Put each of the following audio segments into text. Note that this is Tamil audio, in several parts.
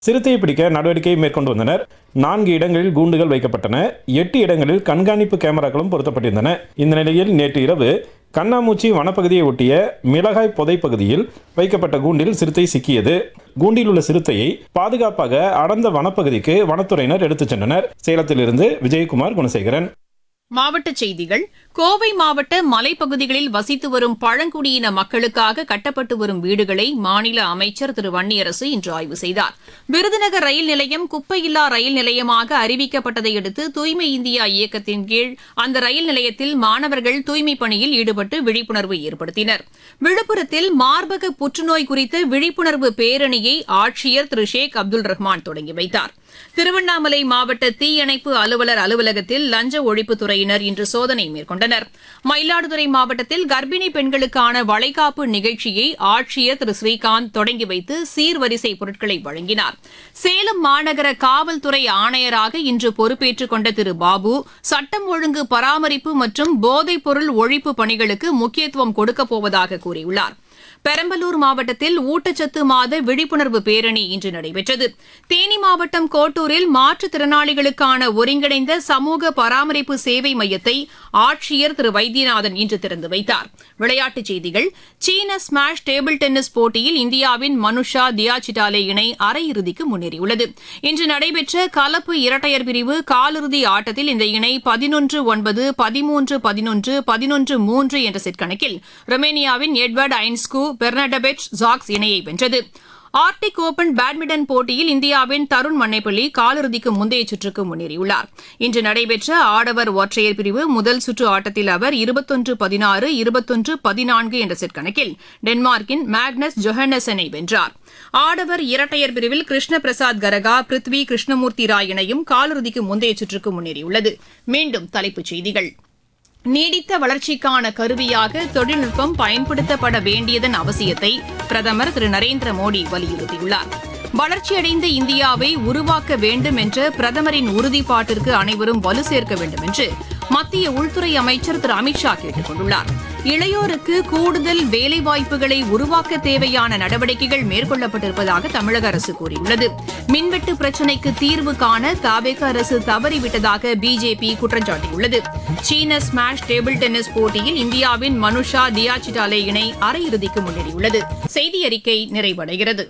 சிறுத்தையை பிடிக்க நடவடிக்கை மேற்கொண்டு வந்தனர் நான்கு இடங்களில் கூண்டுகள் வைக்கப்பட்டன எட்டு இடங்களில் கண்காணிப்பு கேமராக்களும் பொருத்தப்பட்டிருந்தன இந்த நிலையில் நேற்று இரவு கண்ணாமூச்சி வனப்பகுதியை ஒட்டிய மிளகாய் புதை பகுதியில் வைக்கப்பட்ட கூண்டில் சிறுத்தை சிக்கியது கூண்டில் உள்ள சிறுத்தையை பாதுகாப்பாக அடர்ந்த வனப்பகுதிக்கு வனத்துறையினர் எடுத்துச் சென்றனர் சேலத்திலிருந்து விஜயகுமார் குணசேகரன் மாவட்டச் செய்திகள் கோவை மாவட்ட மலைப்பகுதிகளில் வசித்து வரும் பழங்குடியின மக்களுக்காக கட்டப்பட்டு வரும் வீடுகளை மாநில அமைச்சர் திரு வன்னியரசு இன்று ஆய்வு செய்தார் விருதுநகர் ரயில் நிலையம் குப்பையில்லா ரயில் நிலையமாக அறிவிக்கப்பட்டதை அடுத்து தூய்மை இந்தியா இயக்கத்தின் கீழ் அந்த ரயில் நிலையத்தில் மாணவர்கள் தூய்மைப் பணியில் ஈடுபட்டு விழிப்புணர்வு ஏற்படுத்தினர் விழுப்புரத்தில் மார்பக புற்றுநோய் குறித்த விழிப்புணர்வு பேரணியை ஆட்சியர் திரு ஷேக் அப்துல் ரஹ்மான் தொடங்கி வைத்தார் திருவண்ணாமலை மாவட்ட தீயணைப்பு அலுவலர் அலுவலகத்தில் லஞ்ச ஒழிப்புத்துறையினர் இன்று சோதனை மேற்கொண்டனர் மயிலாடுதுறை மாவட்டத்தில் கர்ப்பிணி பெண்களுக்கான வளைகாப்பு நிகழ்ச்சியை ஆட்சியர் திரு ஸ்ரீகாந்த் தொடங்கி வைத்து சீர்வரிசை பொருட்களை வழங்கினார் சேலம் மாநகர காவல்துறை ஆணையராக இன்று பொறுப்பேற்றுக் கொண்ட திரு பாபு சட்டம் ஒழுங்கு பராமரிப்பு மற்றும் போதைப் பொருள் ஒழிப்பு பணிகளுக்கு முக்கியத்துவம் கொடுக்கப் போவதாக கூறியுள்ளார் பெரம்பலூர் மாவட்டத்தில் ஊட்டச்சத்து மாத விழிப்புணர்வு பேரணி இன்று நடைபெற்றது தேனி மாவட்டம் கோட்டூரில் மாற்றுத்திறனாளிகளுக்கான ஒருங்கிணைந்த சமூக பராமரிப்பு சேவை மையத்தை ஆட்சியர் திரு வைத்தியநாதன் இன்று திறந்து வைத்தார் விளையாட்டுச் செய்திகள் சீன ஸ்மாஷ் டேபிள் டென்னிஸ் போட்டியில் இந்தியாவின் மனுஷா தியாசிட்டாலே இணை அரையிறுதிக்கு முன்னேறியுள்ளது இன்று நடைபெற்ற கலப்பு இரட்டையர் பிரிவு காலிறுதி ஆட்டத்தில் இந்த இணை பதினொன்று ஒன்பது பதிமூன்று பதினொன்று பதினொன்று மூன்று என்ற செட் கணக்கில் ரொமேனியாவின் எட்வர்ட் ஐன்ஸ்கு பெர்னடபெட் ஜாக்ஸ் இணையை வென்றது ஆர்டிக் ஓபன் பேட்மிண்டன் போட்டியில் இந்தியாவின் தருண் மன்னைப்பள்ளி காலிறுதிக்கு முந்தைய சுற்றுக்கு முன்னேறியுள்ளார் இன்று நடைபெற்ற ஆடவர் ஒற்றையர் பிரிவு முதல் சுற்று ஆட்டத்தில் அவர் இருபத்தொன்று பதினாறு இருபத்தொன்று பதினான்கு என்ற செட் கணக்கில் டென்மார்க்கின் மேக்னஸ் ஜொஹன்னசனை வென்றார் ஆடவர் இரட்டையர் பிரிவில் கிருஷ்ண பிரசாத் கரகா பிருத்வி கிருஷ்ணமூர்த்தி ராய் இணையும் காலிறுதிக்கு முந்தைய சுற்றுக்கு முன்னேறியுள்ளது மீண்டும் தலைப்புச் செய்திகள் நீடித்த வளர்ச்சிக்கான கருவியாக தொழில்நுட்பம் பயன்படுத்தப்பட வேண்டியதன் அவசியத்தை பிரதமர் திரு நரேந்திர மோடி வலியுறுத்தியுள்ளார் வளர்ச்சியடைந்த இந்தியாவை உருவாக்க வேண்டும் என்ற பிரதமரின் உறுதிப்பாட்டிற்கு அனைவரும் வலு சேர்க்க வேண்டும் என்று மத்திய உள்துறை அமைச்சர் திரு அமித்ஷா கேட்டுக் கொண்டுள்ளார் இளையோருக்கு கூடுதல் வேலைவாய்ப்புகளை உருவாக்க தேவையான நடவடிக்கைகள் மேற்கொள்ளப்பட்டிருப்பதாக தமிழக அரசு கூறியுள்ளது மின்வெட்டு பிரச்சினைக்கு தீர்வு காண தாவேக அரசு தவறிவிட்டதாக பிஜேபி குற்றம் சாட்டியுள்ளது சீன ஸ்மாஷ் டேபிள் டென்னிஸ் போட்டியில் இந்தியாவின் மனுஷா தியாச்சிட்டாலே இணை அரையிறுதிக்கு முன்னேறியுள்ளது செய்தி அறிக்கை நிறைவடைகிறது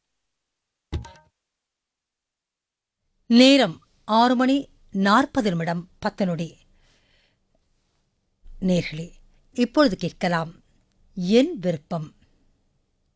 நேரம் ஆறு மணி நாற்பது நிமிடம் பத்து நொடி நேர்களே இப்பொழுது கேட்கலாம் என் விருப்பம்